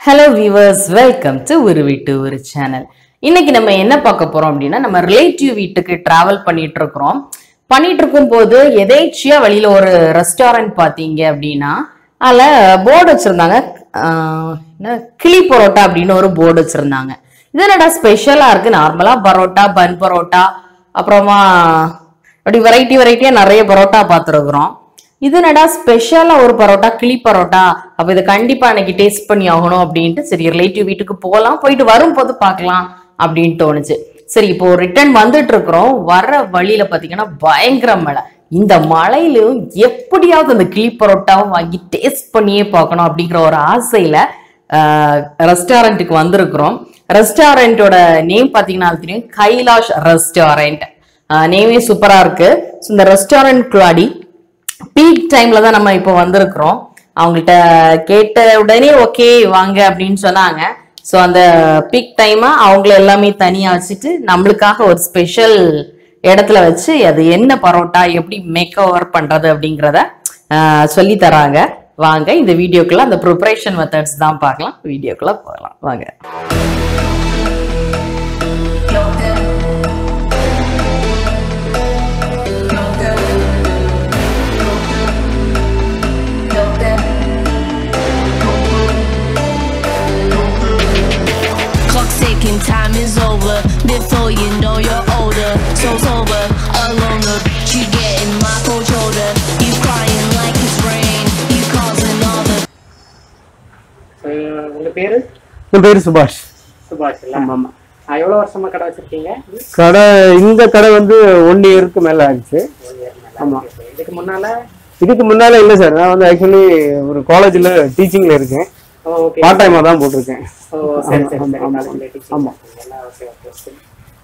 Hello viewers welcome to ஒரு வீட்டு ஒரு சேனல் இன்னைக்கு நம்ம என்ன பார்க்க போறோம் அப்படின்னா நம்ம ரிலேட்டிவ் வீட்டுக்கு டிராவல் பண்ணிட்டு இருக்கிறோம் பண்ணிட்டு இருக்கும் போது எதேச்சியா வழியில ஒரு ரெஸ்டாரண்ட் பார்த்தீங்க அப்படின்னா அதில் போர்டு வச்சிருந்தாங்க ஆஹ், என்ன கிளி பரோட்டா அப்படின்னு ஒரு போர்டு வச்சிருந்தாங்க இது என்னடா ஸ்பெஷலா இருக்கு நார்மலா பரோட்டா பன் பரோட்டா அப்புறமா அப்படி வெரைட்டி வெரைட்டியா நிறைய பரோட்டா பார்த்துருக்குறோம் இது என்னடா ஸ்பெஷலா ஒரு பரோட்டா கிளி பரோட்டா அப்ப இதை கண்டிப்பா அன்னைக்கு டேஸ்ட் பண்ணி ஆகணும் அப்படின்ட்டு சரி ரிலேட்டிவ் வீட்டுக்கு போகலாம் போயிட்டு வரும்போது பார்க்கலாம் அப்படின்னு தோணுச்சு சரி இப்போ ரிட்டர்ன் வந்துட்டு இருக்கிறோம் வர வழியில பாத்தீங்கன்னா பயங்கர மழை இந்த மழையிலும் எப்படியாவது அந்த கிளி பரோட்டாவை வாங்கி டேஸ்ட் பண்ணியே பார்க்கணும் அப்படிங்கிற ஒரு ஆசையில ரெஸ்டாரண்ட்டுக்கு வந்திருக்கிறோம் ரெஸ்டாரண்ட்டோட நேம் பார்த்தீங்கன்னா தெரியும் கைலாஷ் ரெஸ்டாரண்ட் நேமே சூப்பரா இருக்கு ஸோ இந்த ரெஸ்டாரண்ட்குள்ளாடி பீக் டைம்ல தான் நம்ம இப்போ வந்திருக்கிறோம் அவங்கள்ட்ட கேட்ட உடனே ஓகே வாங்க அப்படின்னு சொன்னாங்க ஸோ அந்த பீக் டைமா அவங்கள எல்லாமே தனியா வச்சுட்டு நம்மளுக்காக ஒரு ஸ்பெஷல் இடத்துல வச்சு அது என்ன பரோட்டா எப்படி மேக் ஓவர் பண்றது அப்படிங்கிறத ஆஹ், சொல்லி தராங்க வாங்க இந்த வீடியோக்குள்ள அந்த ப்ரிப்பரேஷன் மெத்தட்ஸ் தான் பார்க்கலாம் வீடியோக்குள்ள போகலாம் வாங்க Clock's ticking, time is over. Before you know you're older. So sober, alone, the bitch you get in my cold shoulder. You crying like it's rain. You causing all the அஹ் உங்க பேரு என் பேர் சுபாஷ் சுபாஷ் இல்ல ஆமா ஆமா அஹ் எவ்வளவு வருஷமா கடை வச்சிருக்கீங்க கடை இந்த கடை வந்து ஒன் இயருக்கு மேல ஆயிடுச்சு ஒரு year மேல. ஆமா. Okay, okay. இதுக்கு முன்னால இதுக்கு முன்னால இல்ல சார் நான் வந்து ஆக்சுவலி ஒரு காலேஜ்ல டீச்சிங்ல இருக்கேன் ஓகே பார்ட் டைமா தான் போட்டிருக்கேன் ஓ சரி சரி ஆமா, சரி ஆமா, காலேஜ்ல teaching ஆமா. இருக்கீங்களா? Okay, okay, சரி.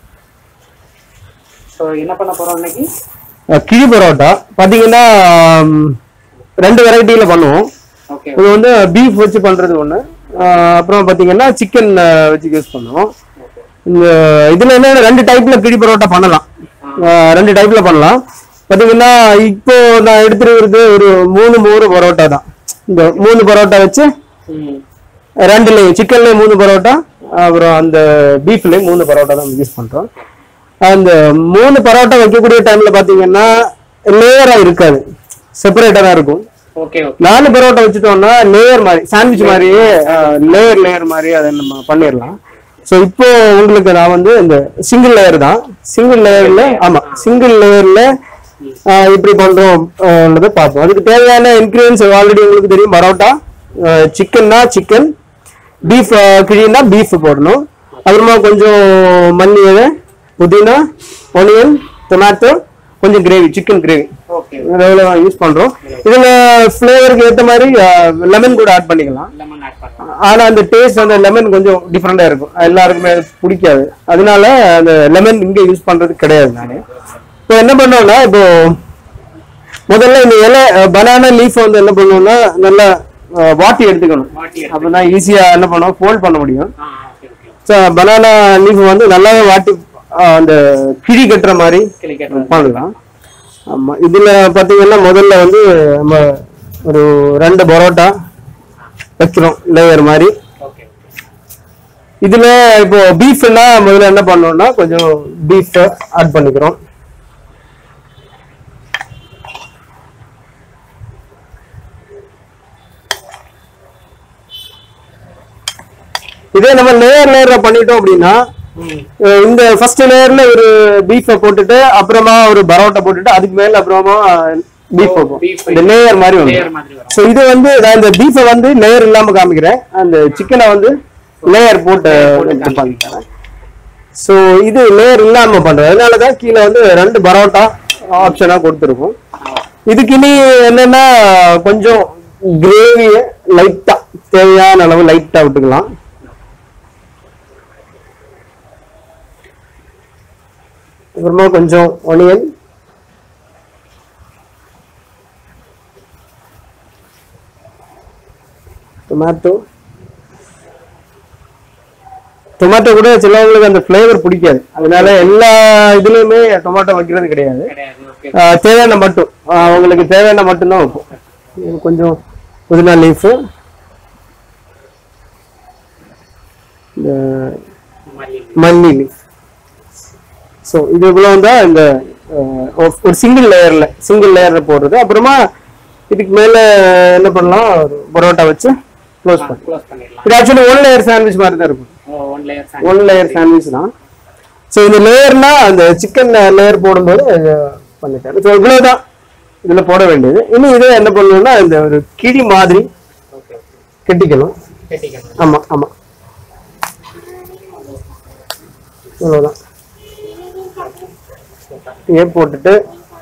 So, என்ன பண்ண போறோம் இன்னைக்கு அஹ் கிழி பரோட்டா பாத்தீங்கன்னா ம், ரெண்டு வெரைட்டியில பண்ணுவோம் ஓகே இது வந்து பீஃப் வச்சு பண்றது ஒண்ணு அஹ் அப்புறம் பாத்தீங்கன்னா சிக்கன் வச்சு யூஸ் பண்ணுவோம் இந்த இதுல என்ன ரெண்டு டைப்ல கிழி பரோட்டா பண்ணலாம் அஹ் ரெண்டு டைப்ல பண்ணலாம் பாத்தீங்கன்னா இப்போ நான் எடுத்துருக்கிறது ஒரு மூணு மூணு பரோட்டா தான் இந்த மூணு பரோட்டா வச்சு ம் ரெண்டுலேயும் சிக்கன்லேயும் மூணு பரோட்டா அப்புறம் அந்த பீஃப்லேயும் மூணு பரோட்டா தான் யூஸ் பண்றோம் அந்த மூணு பரோட்டா வைக்கக்கூடிய டைம்ல பாத்தீங்கன்னா லேயரா இருக்காது செப்பரேட்டா தான் இருக்கும் ஓகே ஓகே நாலு பரோட்டா வச்சுட்டோம்னா லேயர் மாதிரி சாண்ட்விச் மாதிரியே லேயர் லேயர் மாதிரி அதை நம்ம பண்ணிடலாம் ஸோ இப்போ உங்களுக்கு நான் வந்து இந்த சிங்கிள் லேயர் தான் சிங்கிள் லேயர்ல ஆமா சிங்கிள் லேயர்ல இப்படி பண்றோம் ஆஹ் பார்ப்போம் அதுக்கு தேவையான இன்கிரீடியன்ஸ் ஆல்ரெடி உங்களுக்கு தெரியும் பரோட்டா சிக்கன்னா சிக்கன் பீஃப் கிழினா பீஃப் போடணும் அப்புறமா கொஞ்சம் மல்லி இலை புதினா ஒனியன் டொமேட்டோ கொஞ்சம் கிரேவி சிக்கன் கிரேவி ஓகே இதெல்லாம் யூஸ் பண்றோம் இதுல ஃபிளேவருக்கு ஏத்த மாதிரி லெமன் கூட ஆட் பண்ணிக்கலாம் லெமன் ஆட் பண்ணலாம் ஆனா அந்த டேஸ்ட் அந்த லெமன் கொஞ்சம் டிஃப்ரெண்டா இருக்கும் எல்லாருக்குமே அது பிடிக்காது அதனால அந்த லெமன் இங்க யூஸ் பண்றது கிடையாது நானு இப்போ என்ன பண்ணோம்னா இப்போ முதல்ல இந்த இலை பனானா லீஃப் வந்து என்ன பண்ணுவோம்னா நல்லா அஹ், வாட்டி எடுத்துக்கணும் வாட்டி எடுத்து- அப்பதான் ஈஸியா என்ன பண்ணுவோம் ஃபோல்ட் பண்ண முடியும் ஆ ஓகே ஓகே பனானா லீஃப் வந்து நல்லாவே வாட்டி அஹ், அந்த கிழி கட்டுற மாதிரி கிளிக்கட் பண்ணலாம் ஆமா இதுல பாத்தீங்கன்னா முதல்ல வந்து நம்ம ஒரு ரெண்டு பரோட்டா வைக்கிறோம் லேயர் மாதிரி ஓகே இதுல இப்போ பீஃப்னா முதல்ல என்ன பண்ணோம்னா கொஞ்சம் பீஃப் ஆட் பண்ணிக்கிறோம் இதே நம்ம லேயர் லேயர்ல பண்ணிட்டோம் அப்படின்னா ம் அஹ் இந்த ஃபர்ஸ்ட் லேயர்ல ஒரு பீஃபை போட்டுட்டு அப்புறமா ஒரு பரோட்டா போட்டுட்டு அதுக்கு மேல அப்புறமா பீஃப் ஓ, வைப்போம் beef இந்த லேயர் மாதிரி லேயர் வரும் மாதிரி வரும் ஸோ இது வந்து நான் இந்த பீஃபை வந்து லேயர் இல்லாம காமிக்கிறேன் அந்த சிக்கனை வந்து லேயர் போட்டு இது பண்ணிக்கிறேன் ஸோ இது லேயர் இல்லாம பண்றேன் அதனால தான் கீழே வந்து ரெண்டு பரோட்டா ஆப்ஷனா கொடுத்துருக்கோம் இதுக்கு இனி என்னன்னா கொஞ்சம் கிரேவியை லைட்டா தேவையான அளவு லைட்டா விட்டுக்கலாம் அப்புறமா கொஞ்சம் ஒனியன் டொமேட்டோ டொமேட்டோ கூட சிலவங்களுக்கு அந்த ஃப்ளேவர் பிடிக்காது அதனால எல்லா இதுலயுமே டொமேட்டோ வைக்கிறது கிடையாது கிடையாது ஓகே ஆஹ் தேவையான மட்டும் ஆஹ் அவங்களுக்கு தேவையான மட்டும்தான் வைப்போம் இது கொஞ்சம் புதினா லீஃபு இந்த மல்லி மல்லி ஸோ இது இவ்வளோ தான் இந்த அஹ், ஒரு- ஒரு சிங்கிள் லேயர்ல சிங்கிள் லேயர்ல போடுறது அப்புறமா இதுக்கு மேல என்ன பண்ணலாம் ஒரு பரோட்டா வச்சு க்ளோஸ் பண்ணலாம் க்ளோஸ் பண்ணிடலாம் இது ஆக்சுவலி ஒன் லேயர் சாண்ட்விச் மாதிரி தான் இருக்கும் one layer one layer sandwich தான் ஸோ இந்த லேயர்னா அந்த சிக்கன் லேயர் போடும்போது இது பண்ணிட்டேன் ஸோ இவ்வளோதான் இதில் போட வேண்டியது இன்னும் இதை என்ன பண்ணணும்னா இந்த ஒரு கிழி மாதிரி ஓகே ஓகே கட்டிக்கணும் கட்டிக்கணும் ஆமா ஆமா இவ்வளோதான் ஏ போட்டுட்டு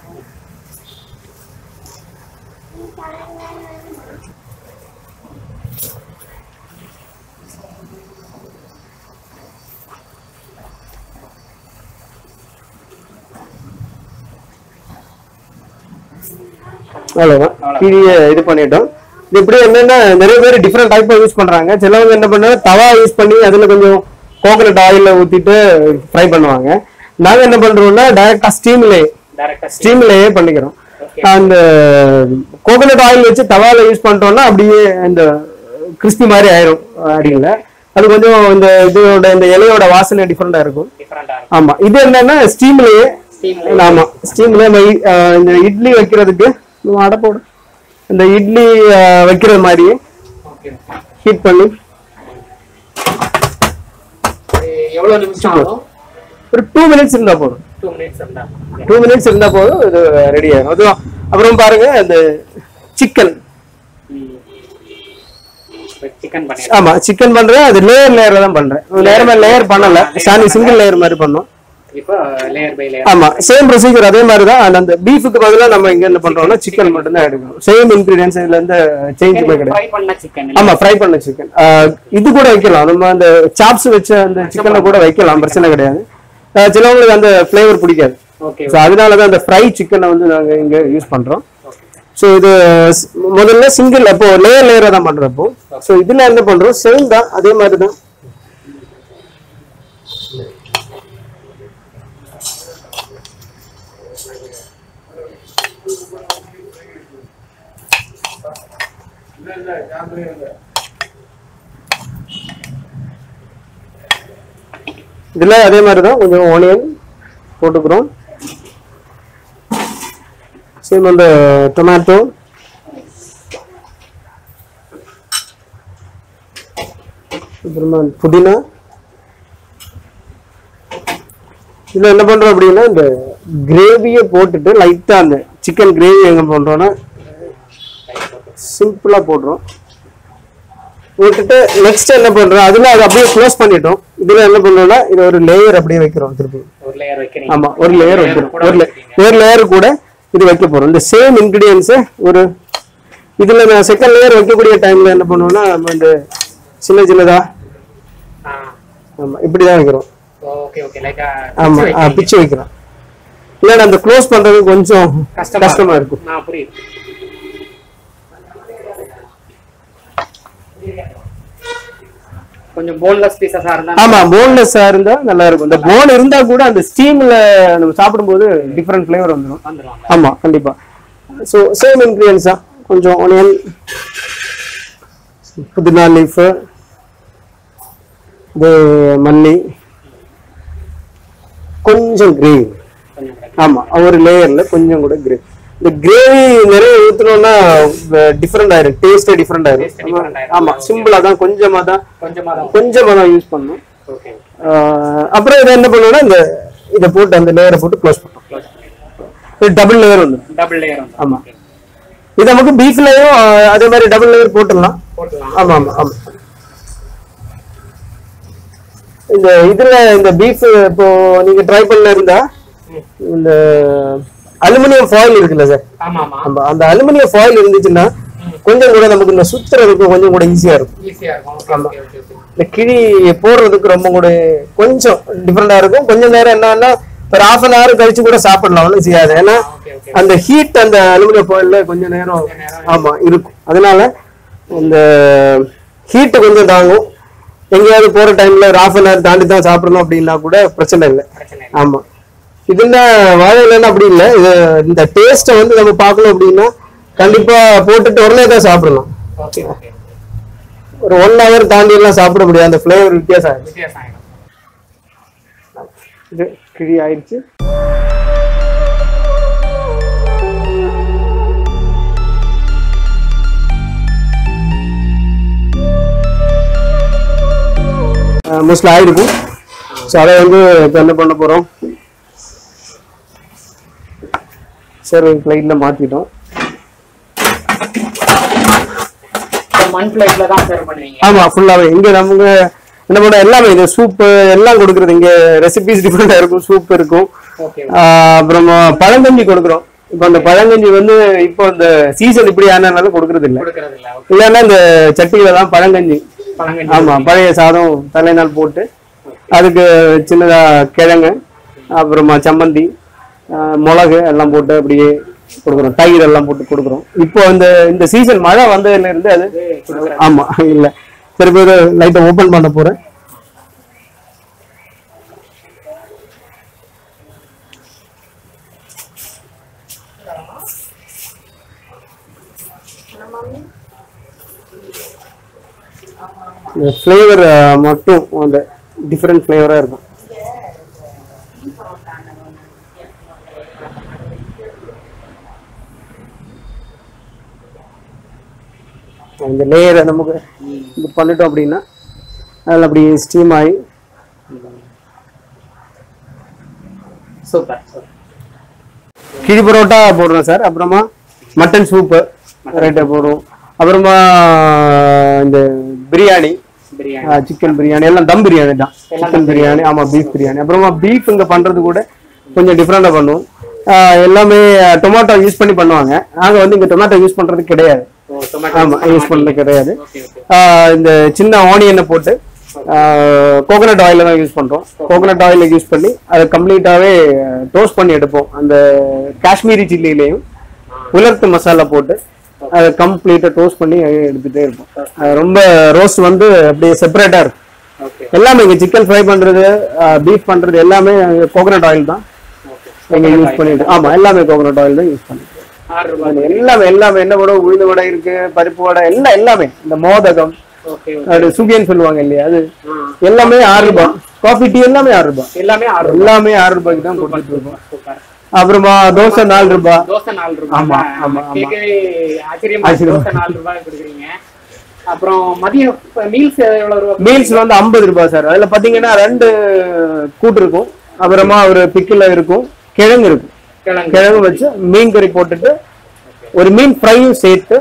அவ்வளவுதான் கீழே இது பண்ணிட்டோம் இது இப்படி என்னன்னா நிறைய பேர் டிஃப்ரெண்ட் டைப் யூஸ் பண்றாங்க சிலவங்க என்ன பண்ணாங்க தவா யூஸ் பண்ணி அதுல கொஞ்சம் கோகனட் ஆயில ஊத்திட்டு ஃப்ரை பண்ணுவாங்க நாங்க என்ன பண்றோம்னா டைரக்டா ஸ்டீம்லயே டேரக்டா ஸ்டீம்லயே பண்ணிக்கிறோம் அந்த கோகனட் ஆயில் வச்சு தவால யூஸ் பண்றோம்னா அப்படியே இந்த கிறிஸ்பி மாதிரி ஆயிரும் அடியில் அது கொஞ்சம் இந்த இதோட இந்த இலையோட வாசனை டிஃப்ரெண்டா இருக்கும் டிஃபரெண்டா இருக்கும் ஆமா இது என்னன்னா ஸ்டீம்லயே Steamலயே. ஆமா ஸ்டீம்ல இந்த இட்லி வைக்கிறதுக்கு நம்ம அடை போடு இந்த இட்லி அஹ், வைக்கிற மாதிரி ஓகே ஹீட் பண்ணி எவ்வளவு நிமிஷம் ஆகும் ஒரு டூ மினிட்ஸ் இருந்தா போதும் டூ மினிட்ஸ் இருந்தா டூ மினிட்ஸ் இருந்தா போதும் இது ரெடி ஆயிடும் அதுவும் அப்புறம் பாருங்க அந்த சிக்கன் சிக்கன் பண்ணிடலாம் ஆமா சிக்கன் பண்றேன் அது லேயர் லேயர்ல தான் பண்றேன் நேரமே லேயர் பண்ணல சாணி சிங்கிள் லேயர் மாதிரி பண்ணோம் இப்போ லேயர் பை லேயர் ஆமா சேம் ப்ரொசீஜர் அதே மாதிரி தான் and அந்த பீஃபுக்கு பதிலா நம்ம இங்க என்ன பண்றோம்னா சிக்கன் மட்டும் தான் எடுக்கணும் சேம் இன்கிரீடியன்ஸ் இதுல இருந்து சேஞ்ச் கிடையாது ஃப்ரை பண்ண சிக்கன் ஆமா ஃப்ரை பண்ண சிக்கன் இது கூட வைக்கலாம் நம்ம அந்த சாப்ஸ் வச்ச அந்த சிக்கனை கூட வைக்கலாம் பிரச்சனை கிடையாது அஹ் சிலவங்களுக்கு அந்த ஃப்ளேவர் பிடிக்காது ஓகே ஸோ அதனால தான் அந்த ஃப்ரை சிக்கனை வந்து நாங்க இங்க யூஸ் பண்றோம் ஸோ இது ஸ்- முதல்ல சிங்கிள் அப்போ லேயர் லேயரா தான் பண்றப்போ ஸோ இதுல என்ன பண்றோம் சேம் தான் அதே மாதிரி தான் இதுல அதே மாதிரி தான் கொஞ்சம் ஆனியன் போட்டுக்கிறோம் சேம் அந்த டொமேட்டோ அப்புறமா புதினா இதுல என்ன பண்றோம் அப்படின்னா இந்த கிரேவியை போட்டுட்டு லைட்டா அந்த சிக்கன் கிரேவி எங்க பண்றோம்னா சிம்பிளா போடுறோம் போட்டுட்டு நெக்ஸ்ட் என்ன பண்றோம் அதுல அதை அப்படியே க்ளோஸ் பண்ணிட்டோம் இதுல என்ன பண்றோம்னா இது ஒரு லேயர் அப்படியே வைக்கிறோம் திருப்பி ஒரு லேயர் வைக்கிறீங்க ஆமா ஒரு லேயர் layer வைக்கிறோம் கூட ஒரு layer- வைக்கிறீங்க. ஒரு லேயர் கூட இது வைக்க போறோம் இந்த சேம் இன்கிரீடியன்ஸ் ஒரு இதுல நான் செகண்ட் லேயர் வைக்கக்கூடிய டைம்ல என்ன பண்ணுவோம்னா நம்ம இந்த சின்ன சின்னதா ஆ ஆமா இப்படிதான் வைக்கிறோம் ஓகே ஓகே லைக் ஆமா ஆ, பிச்சு வைக்கிறோம் இல்ல அந்த க்ளோஸ் பண்றது கொஞ்சம் கஷ்டமா கஷ்டமா இருக்கும் ஆ புரியுது கொஞ்சம் போன்லெஸ் பீசஸா இருந்தா ஆமா போன்லெஸ்ஸா இருந்தா நல்லா இருக்கும் இந்த போன் இருந்தா கூட அந்த ஸ்டீம்ல நம்ம சாப்பிடும்போது டிஃப்ரெண்ட் ஃபிளேவர் வந்துடும் வந்துருவாங்க ஆமா கண்டிப்பா ஸோ சேம் இன்க்ரீடியன்ஸ் தான் கொஞ்சம் ஆனியன் புதினா லீஃப் இது மல்லி கொஞ்சம் கிரேவி கொஞ்சம் கூட. ஆமா ஒரு லேயர்ல கொஞ்சம் கூட கிரேவி இந்த கிரேவி நிறைய ஊத்துனோம்னா டிஃப்ரெண்ட் ஆயிரும் டேஸ்டே டிஃப்ரெண்ட் Taste ஆயிரும் different ஆயிரும். ஆமா சிம்பிளா தான் கொஞ்சமா தான் கொஞ்சமா தான் கொஞ்சமா தான் யூஸ் பண்ணணும் ஓகே ஆஹ் அப்புறம் இதை என்ன பண்ணுவோம்னா இந்த இதை போட்டு அந்த லேயரை போட்டு க்ளோஸ் பண்ணுவோம் இது டபுள் லேயர் வந்து டபுள் லேயர் வந்து ஆமா இது நமக்கு பீஃப்லயும் அதே மாதிரி டபுள் லேயர் போட்டுடலாம் போட்டுலாம் ஆமா ஆமா ஆமா இந்த இதுல இந்த பீஃப் இப்போ நீங்க ட்ரை பண்ண இருந்தா இந்த அலுமினியம் ஃபாயில் இருக்குல்ல சார் ஆமா ஆமா நம்ம அந்த அலுமினியம் ஃபாயில் இருந்துச்சுன்னா கொஞ்சம் கூட நமக்கு இந்த சுத்துறதுக்கு கொஞ்சம் கூட ஈஸியா இருக்கும் ஈஸியா இருக்கும் ஓகே ஓகே ஓகே இந்த கிழி போடுறதுக்கு ரொம்ப கூட கொஞ்சம் டிஃப்ரெண்டா இருக்கும் கொஞ்சம் நேரம் என்னன்னா ஒரு ஹாஃப் அன் ஹவர் கழிச்சு கூட சாப்பிடலாம் ஒன்றும் செய்யாது ஏன்னா ஓகே ஓகே அந்த ஹீட் அந்த அலுமினியம் ஃபாயில்ல கொஞ்சம் நேரம் ஆமா இருக்கும் அதனால இந்த ஹீட் கொஞ்சம் தாங்கும் எங்கேயாவது போற டைம்ல ஒரு ஹாஃப் அன் ஹவர் தாண்டி தான் சாப்பிடணும் அப்படின்னா கூட பிரச்சனை இல்லை பிரச்சனை இல்லை ஆமா இதுல வாழை இலைன்னா அப்படி இல்லை இது இந்த டேஸ்ட்டை வந்து நம்ம பார்க்கணும் அப்படின்னா கண்டிப்பா போட்டுட்டு உடனே தான் சாப்பிடணும் ஓகே ஓகே ஒரு ஒன் ஹவர் தாண்டி எல்லாம் சாப்பிட முடியாது அந்த ஃப்ளேவர் வித்தியாசம் ஆயிடும் வித்தியாசம் ஆயிடும் இது கிழி ஆயிடுச்சு மோஸ்ட்லி ஆயிருக்கும் ஸோ அதை வந்து இப்போ என்ன பண்ண போகிறோம் சரி ஃப்ளைட்டில் மாற்றிட்டோம் இப்போ மண் பிளேட்ல தான் சர்வ் பண்ணுவீங்க ஆமா ஃபுல்லாவே இங்க நமக்கு என்ன பண்ண எல்லாமே இது சூப் எல்லாம் கொடுக்குறது இங்க ரெசிபிஸ் டிஃப்ரெண்டா இருக்கும் சூப் இருக்கும் ஓகே ஆஹ் அப்புறமா பழங்கஞ்சி கொடுக்குறோம் இப்போ அந்த பழங்கஞ்சி வந்து இப்போ இந்த சீசன் இப்படி ஆனதுனால கொடுக்கறது இல்ல கொடுக்கறது இல்ல இல்லைன்னா இந்த சட்டியில தான் பழங்கஞ்சி பழங்கஞ்சி ஆமா பழைய சாதம் தலைநாள் போட்டு அதுக்கு சின்னதா கிழங்கு அப்புறமா சம்மந்தி ஆஹ் மிளகு எல்லாம் போட்டு அப்படியே கொடுக்குறோம் தயிர் எல்லாம் போட்டு கொடுக்குறோம் இப்போ இந்த இந்த சீசன் மழை வந்ததுல இருந்து அது ஆமா இல்ல சரி பேர் லைட்டை ஓபன் பண்ண போறேன் இந்த ஃப்ளேவர் மட்டும் அந்த டிஃப்ரெண்ட் ஃப்ளேவரா இருக்கும் இந்த லேயரை நமக்கு இது பண்ணிட்டோம் அப்படின்னா அதில் அப்படி ஸ்டீம் ஆகி சூப்பர் சூப்பர் கிழி பரோட்டா போடுறோம் சார் அப்புறமா மட்டன் சூப்பு ரைட்டை போடுறோம் அப்புறமா இந்த பிரியாணி பிரியாணி சிக்கன் பிரியாணி எல்லாம் தம் பிரியாணி தான் சிக்கன் பிரியாணி ஆமா பீஃப் பிரியாணி அப்புறமா பீஃப் இங்க பண்றது கூட கொஞ்சம் டிஃப்ரெண்டா பண்ணுவோம் ஆஹ் எல்லாமே டொமேட்டோ யூஸ் பண்ணி பண்ணுவாங்க நாங்க வந்து இங்க டொமேட்டோ யூஸ் பண்றது கிடையாது ஓ டொமேட்டோ ஆமா யூஸ் பண்றது கிடையாது ஓகே ஓகே ஆஹ் இந்த சின்ன ஆனியனை போட்டு கோகனட் ஆயில தான் யூஸ் பண்றோம் கோகனட் ஆயில யூஸ் பண்ணி அதை கம்ப்ளீட்டாவே டோஸ்ட் பண்ணி எடுப்போம் அந்த காஷ்மீரி சில்லிலையும் உலர்த்து மசாலா போட்டு அதை கம்ப்ளீட்டா டோஸ்ட் பண்ணி எடுத்துட்டே இருப்போம் அது ரொம்ப ரோஸ்ட் வந்து அப்படியே செப்பரேட்டா இருக்கும் ஓகே எல்லாமே இங்க சிக்கன் ஃப்ரை பண்றது பீஃப் பண்றது எல்லாமே கோகனட் ஆயில் தான் ஓகே இங்க யூஸ் பண்ணிட்டு ஆமா எல்லாமே கோகனட் ஆயில் தான் யூஸ் பண்ணிட்டு ஆறு ரூபாய் எல்லாமே எல்லாமே என்ன வடை உளுந்து வடை இருக்கு பருப்பு வடை எல்லாம் எல்லாமே இந்த மோதகம் ஓகே அது சுகியன் சொல்லுவாங்க இல்லையா அது ஆ. எல்லாமே ஆறு ரூபாய் காஃபி டீ எல்லாமே ஆறு ரூபாய் எல்லாமே ஆறு ரூபாய் எல்லாமே ஆறு ரூபாய்க்கு தான் கொடுத்துட்டு இருக்கோம் சூப்பர் அப்புறமா தோசை நாலு ரூபாய் தோசை நாலு ரூபாய் ஆமா, ஆமா, ஆமா. கேட்கவே ஆச்சரியமா இருக்கு. ஆச்சரியமா. தோசை நாலு ரூபாய் கொடுக்குறீங்க அப்புறம் மதியம் மீல்ஸ் எவ்வளவு ரூபாய் மீல்ஸ் வந்து ஐம்பது ரூபாய் சார் அதுல பாத்தீங்கன்னா ரெண்டு கூட்டு இருக்கும் அப்புறமா ஒரு பிக்கில் இருக்கும் கிழங்கு இருக்கும் கிழங்கு கிழங்கு வச்சு மீன் கறி போட்டுட்டு ஒரு மீன் ஃப்ரையும் சேர்த்து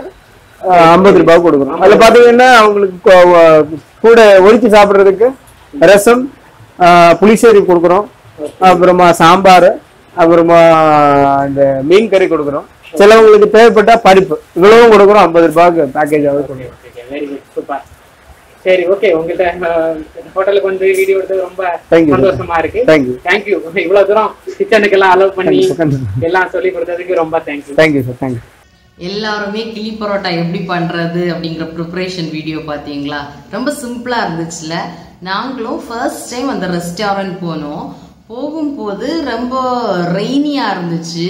ஐம்பது ரூபாய் கொடுக்குறோம் அதுல பாத்தீங்கன்னா அவங்களுக்கு கொ- வ- கூட ஒழிச்சு சாப்பிடுறதுக்கு ரசம் ஆஹ் புளிசேரி கொடுக்குறோம் அப்புறமா சாம்பார் அப்புறமா இந்த மீன் கறி கொடுக்குறோம் சிலவங்களுக்கு தேவைப்பட்டா பருப்பு இவ்வளவும் கொடுக்குறோம் ஐம்பது ரூபாய்க்கு பேக்கேஜ் ஆகுது கொடுக்குறோம் வெரி குட் சூப்பர் சரி ஓகே உங்கள்கிட்ட ஹோட்டலுக்கு வந்து வீடியோ எடுத்தது ரொம்ப Thank you. சந்தோஷமா இருக்கு தேங்க்யூ தேங்க்யூ இவ்வளவு தூரம் கிச்சனுக்கு எல்லாம் அலோவ் பண்ணி கண்டிப்பா, கண்டிப்பா. எல்லாம் சொல்லி கொடுத்ததுக்கு ரொம்ப தேங்க்யூ தேங்க்யூ சார் தேங்க்யூ எல்லாருமே கிளி பரோட்டா எப்படி பண்றது அப்படிங்கிற ப்ரிப்பரேஷன் வீடியோ பார்த்தீங்களா ரொம்ப சிம்பிளா இருந்துச்சுல நாங்களும் ஃபர்ஸ்ட் டைம் அந்த ரெஸ்டாரண்ட் போனோம் போகும்போது ரொம்ப ரெய்னியா இருந்துச்சு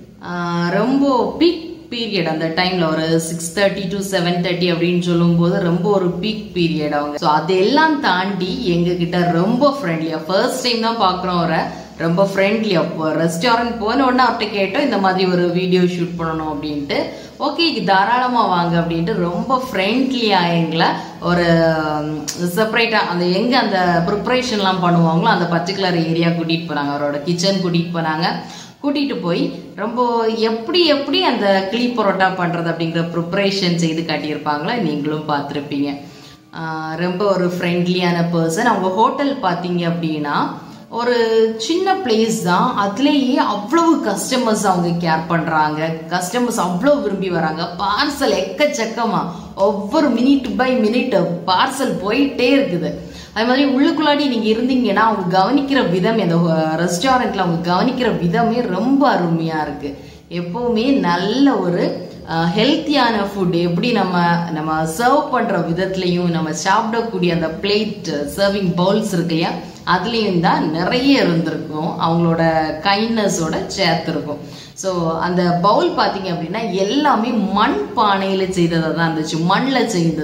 ஆஹ் ரொம்ப பீக் பீரியட் அந்த டைம்ல ஒரு six thirty to seven thirty அப்படின்னு சொல்லும்போது ரொம்ப ஒரு பீக் பீரியட் அவங்க ஸோ அதெல்லாம் தாண்டி எங்க கிட்ட ரொம்ப ஃப்ரெண்ட்லியா ஃபர்ஸ்ட் டைம் தான் பார்க்குறோம் அவரை ரொம்ப ஃப்ரெண்ட்லியா ரெஸ்டாரண்ட் போன உடனே அவர்கிட்ட கேட்டோம் இந்த மாதிரி ஒரு வீடியோ ஷூட் பண்ணணும் அப்படின்ட்டு ஓகே தாராளமா வாங்க அப்படின்ட்டு ரொம்ப ஃப்ரெண்ட்லியா எங்களை ஒரு செப்பரேட்டா அந்த எங்க அந்த ப்ரிப்பரேஷன்லாம் பண்ணுவாங்களோ அந்த பர்டிகுலர் ஏரியா கூட்டிட்டு போனாங்க அவரோட கிச்சன் கூட்டிட்டு போனாங்க கூட்டிட்டு போய் ரொம்ப எப்படி எப்படி அந்த கிளி பரோட்டா பண்றது அப்படிங்கிற ப்ரிப்பரேஷன் செய்து காட்டியிருப்பாங்களா நீங்களும் பார்த்துருப்பீங்க ஆஹ் ரொம்ப ஒரு ஃப்ரெண்ட்லியான பர்சன் அவங்க ஹோட்டல் பார்த்தீங்க அப்படின்னா ஒரு சின்ன பிளேஸ் தான் அதுலேயே அவ்வளவு கஸ்டமர்ஸ் அவங்க கேர் பண்றாங்க கஸ்டமர்ஸ் அவ்வளோ விரும்பி வராங்க பார்சல் எக்கச்சக்கமா ஒவ்வொரு மினிட் பை மினிட் பார்சல் போயிட்டே இருக்குது அது மாதிரி உள்ளுக்குள்ளாடி நீங்க இருந்தீங்கன்னா அவங்க கவனிக்கிற விதம் இந்த ரெஸ்டாரண்ட்ல அவங்க கவனிக்கிற விதமே ரொம்ப அருமையா இருக்கு எப்பவுமே நல்ல ஒரு ஹெல்த்தியான ஃபுட் எப்படி நம்ம நம்ம சர்வ் பண்ற விதத்துலையும் நம்ம சாப்பிடக்கூடிய அந்த பிளேட் சர்விங் பவுல்ஸ் இருக்கு இல்லையா அதுலேயும் தான் நிறைய இருந்திருக்கும் அவங்களோட கைண்ட்னஸோட சேர்த்துருக்கும் ஸோ அந்த பவுல் பார்த்தீங்க அப்படின்னா எல்லாமே மண் பானையில் செய்ததாக தான் இருந்துச்சு மண்ணில் செய்தது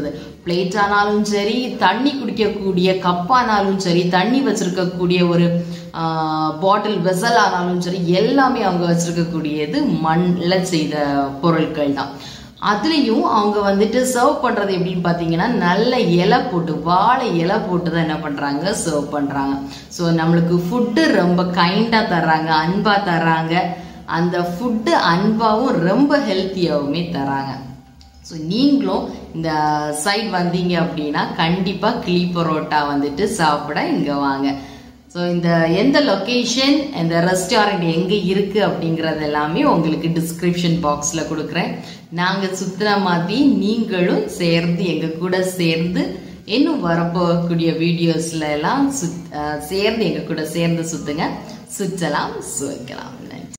பிளேட் ஆனாலும் சரி தண்ணி குடிக்கக்கூடிய கப்பானாலும் சரி தண்ணி வச்சிருக்கக்கூடிய ஒரு பாட்டில் வெசல் ஆனாலும் சரி எல்லாமே அவங்க வச்சிருக்கக்கூடியது மண்ணில் செய்த பொருட்கள் தான் அதுலேயும் அவங்க வந்துட்டு சர்வ் பண்ணுறது எப்படின்னு பார்த்தீங்கன்னா நல்ல இலை போட்டு வாழை இலை போட்டு தான் என்ன பண்ணுறாங்க சர்வ் பண்ணுறாங்க ஸோ நம்மளுக்கு ஃபுட்டு ரொம்ப கைண்டாக தர்றாங்க அன்பாக தர்றாங்க அந்த ஃபுட்டு அன்பாகவும் ரொம்ப ஹெல்த்தியாகவுமே தராங்க ஸோ நீங்களும் இந்த சைட் வந்தீங்க அப்படின்னா கண்டிப்பாக கிளி பரோட்டா வந்துட்டு சாப்பிட இங்கே வாங்க ஸோ இந்த எந்த லொக்கேஷன் இந்த ரெஸ்டாரண்ட் எங்கே இருக்குது அப்படிங்கிறது எல்லாமே உங்களுக்கு டிஸ்கிரிப்ஷன் பாக்ஸில் கொடுக்குறேன் நாங்கள் சுற்றுன மாதிரி நீங்களும் சேர்ந்து எங்கள் கூட சேர்ந்து இன்னும் வரப்போகக்கூடிய வீடியோஸ்ல எல்லாம் சுத் அஹ் சேர்ந்து எங்கள் கூட சேர்ந்து சுற்றுங்க சுற்றலாம் சுவைக்கலாம் நன்றி